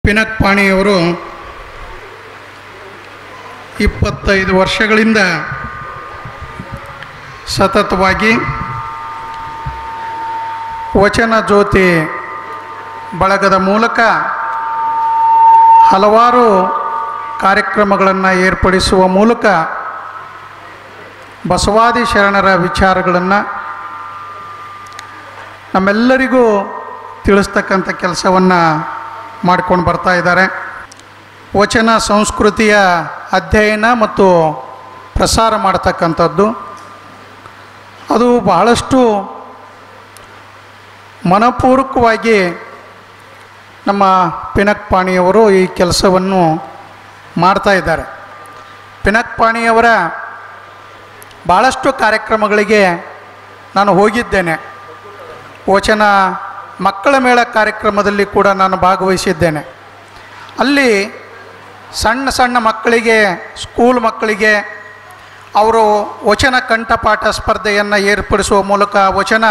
ಪಿನಕ್ ಪಾಣಿಯವರು ಇಪ್ಪತ್ತೈದು ವರ್ಷಗಳಿಂದ ಸತತವಾಗಿ ವಚನ ಜ್ಯೋತಿ ಬಳಗದ ಮೂಲಕ ಹಲವಾರು ಕಾರ್ಯಕ್ರಮಗಳನ್ನು ಏರ್ಪಡಿಸುವ ಮೂಲಕ ಬಸವಾದಿ ಶರಣರ ವಿಚಾರಗಳನ್ನು ನಮ್ಮೆಲ್ಲರಿಗೂ ತಿಳಿಸ್ತಕ್ಕಂಥ ಕೆಲಸವನ್ನು ಮಾಡ್ಕೊಂಡು ಬರ್ತಾ ಇದ್ದಾರೆ ವಚನ ಸಂಸ್ಕೃತಿಯ ಅಧ್ಯಯನ ಮತ್ತು ಪ್ರಸಾರ ಮಾಡ್ತಕ್ಕಂಥದ್ದು ಅದು ಬಹಳಷ್ಟು ಮನಪೂರ್ವಕವಾಗಿ ನಮ್ಮ ಪಿನಕ್ ಪಾಣಿಯವರು ಈ ಕೆಲಸವನ್ನು ಮಾಡ್ತಾ ಇದ್ದಾರೆ ಪಿನಕ್ ಪಾಣಿಯವರ ಭಾಳಷ್ಟು ಕಾರ್ಯಕ್ರಮಗಳಿಗೆ ನಾನು ಹೋಗಿದ್ದೇನೆ ವಚನ ಮಕ್ಕಳ ಮೇಳ ಕಾರ್ಯಕ್ರಮದಲ್ಲಿ ಕೂಡ ನಾನು ಭಾಗವಹಿಸಿದ್ದೇನೆ ಅಲ್ಲಿ ಸಣ್ಣ ಸಣ್ಣ ಮಕ್ಕಳಿಗೆ ಸ್ಕೂಲ್ ಮಕ್ಕಳಿಗೆ ಅವರು ವಚನ ಕಂಠಪಾಠ ಸ್ಪರ್ಧೆಯನ್ನು ಏರ್ಪಡಿಸುವ ಮೂಲಕ ವಚನ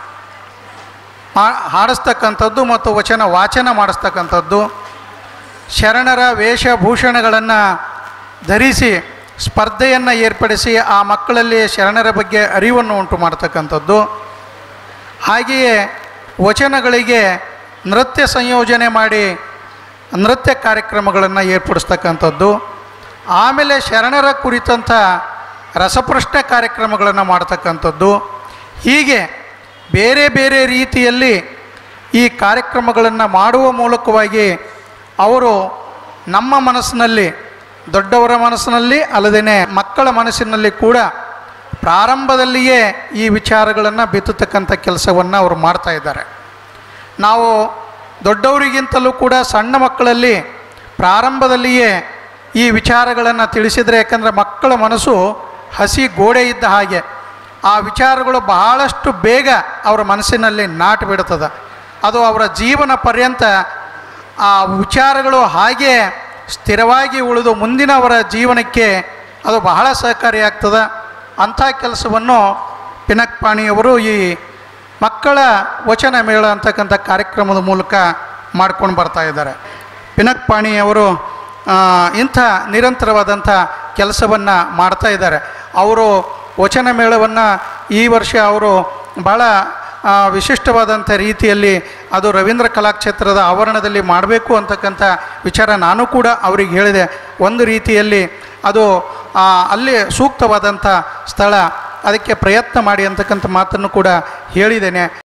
ಹಾ- ಹಾಡಿಸ್ತಕ್ಕಂಥದ್ದು ಮತ್ತು ವಚನ ವಾಚನ ಮಾಡಿಸ್ತಕ್ಕಂಥದ್ದು ಶರಣರ ವೇಷಭೂಷಣಗಳನ್ನು ಧರಿಸಿ ಸ್ಪರ್ಧೆಯನ್ನು ಏರ್ಪಡಿಸಿ ಆ ಮಕ್ಕಳಲ್ಲಿ ಶರಣರ ಬಗ್ಗೆ ಅರಿವನ್ನು ಉಂಟು ಮಾಡ್ತಕ್ಕಂಥದ್ದು ಹಾಗೆಯೇ ವಚನಗಳಿಗೆ ನೃತ್ಯ ಸಂಯೋಜನೆ ಮಾಡಿ ನೃತ್ಯ ಕಾರ್ಯಕ್ರಮಗಳನ್ನು ಏರ್ಪಡಿಸ್ತಕ್ಕಂಥದ್ದು ಆಮೇಲೆ ಶರಣರ ಕುರಿತಂಥ ರಸಪ್ರಶ್ನೆ ಕಾರ್ಯಕ್ರಮಗಳನ್ನು ಮಾಡ್ತಕ್ಕಂಥದ್ದು ಹೀಗೆ ಬೇರೆ ಬೇರೆ ರೀತಿಯಲ್ಲಿ ಈ ಕಾರ್ಯಕ್ರಮಗಳನ್ನು ಮಾಡುವ ಮೂಲಕವಾಗಿ ಅವರು ನಮ್ಮ ಮನಸ್ಸಿನಲ್ಲಿ ದೊಡ್ಡವರ ಮನಸ್ಸಿನಲ್ಲಿ ಅಲ್ಲದೇ ಮಕ್ಕಳ ಮನಸ್ಸಿನಲ್ಲಿ ಕೂಡ ಪ್ರಾರಂಭದಲ್ಲಿಯೇ ಈ ವಿಚಾರಗಳನ್ನು ಬಿತ್ತತಕ್ಕಂಥ ಕೆಲಸವನ್ನು ಅವರು ಮಾಡ್ತಾ ಇದ್ದಾರೆ ನಾವು ದೊಡ್ಡವರಿಗಿಂತಲೂ ಕೂಡ ಸಣ್ಣ ಮಕ್ಕಳಲ್ಲಿ ಪ್ರಾರಂಭದಲ್ಲಿಯೇ ಈ ವಿಚಾರಗಳನ್ನು ತಿಳಿಸಿದರೆ ಯಾಕಂದರೆ ಮಕ್ಕಳ ಮನಸ್ಸು ಹಸಿ ಗೋಡೆ ಇದ್ದ ಹಾಗೆ ಆ ವಿಚಾರಗಳು ಬಹಳಷ್ಟು ಬೇಗ ಅವರ ಮನಸ್ಸಿನಲ್ಲಿ ನಾಟು ಬಿಡುತ್ತದೆ ಅದು ಅವರ ಜೀವನ ಪರ್ಯಂತ ಆ ವಿಚಾರಗಳು ಹಾಗೆ ಸ್ಥಿರವಾಗಿ ಉಳಿದು ಮುಂದಿನ ಅವರ ಜೀವನಕ್ಕೆ ಅದು ಬಹಳ ಸಹಕಾರಿಯಾಗ್ತದೆ ಅಂಥ ಕೆಲಸವನ್ನು ಪಿನಕ್ ಪಾಣಿಯವರು ಈ ಮಕ್ಕಳ ವಚನ ಮೇಳ ಅಂತಕ್ಕಂಥ ಕಾರ್ಯಕ್ರಮದ ಮೂಲಕ ಮಾಡ್ಕೊಂಡು ಬರ್ತಾ ಇದ್ದಾರೆ ಪಿನಕ್ ಪಾಣಿಯವರು ಆ, ಇಂಥ ನಿರಂತರವಾದಂಥ ಕೆಲಸವನ್ನು ಮಾಡ್ತಾ ಇದ್ದಾರೆ ಅವರು ವಚನ ಮೇಳವನ್ನು ಈ ವರ್ಷ ಅವರು ಭಾಳ ಆ, ವಿಶಿಷ್ಟವಾದಂಥ ರೀತಿಯಲ್ಲಿ ಅದು ರವೀಂದ್ರ ಕಲಾಕ್ಷೇತ್ರದ ಆವರಣದಲ್ಲಿ ಮಾಡಬೇಕು ಅಂತಕ್ಕಂಥ ವಿಚಾರ ನಾನು ಕೂಡ ಅವರಿಗೆ ಹೇಳಿದೆ ಒಂದು ರೀತಿಯಲ್ಲಿ ಅದು ಆ, ಅಲ್ಲಿ ಸೂಕ್ತವಾದಂಥ ಸ್ಥಳ ಅದಕ್ಕೆ ಪ್ರಯತ್ನ ಮಾಡಿ ಅಂತಕ್ಕಂಥ ಮಾತನ್ನು ಕೂಡ ಹೇಳಿದ್ದೇನೆ